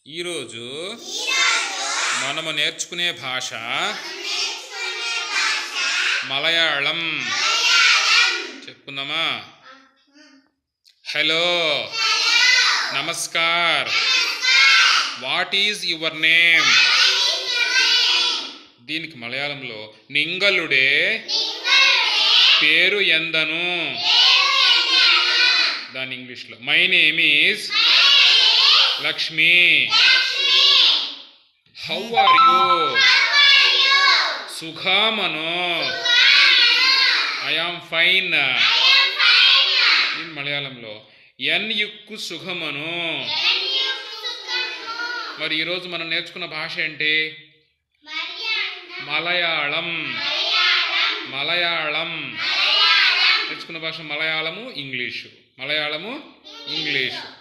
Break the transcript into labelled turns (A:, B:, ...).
A: ఈరోజు మనము నేర్చుకునే భాష మలయాళం చెప్పుకుందామా హలో నమస్కార్ వాట్ ఈజ్ యువర్ నేమ్ దీనికి మలయాళంలో నింగలుడే పేరు ఎందను దాని ఇంగ్లీష్లో my name is Lakshmi how are you సుఖామను ఐ ఆమ్ ఫైన్ దీని మలయాళంలో ఎన్ యుక్కు సుఖమను మరి ఈరోజు మనం నేర్చుకున్న భాష ఏంటి మలయాళం మలయాళం నేర్చుకున్న భాష మలయాళము ఇంగ్లీషు మలయాళము ఇంగ్లీషు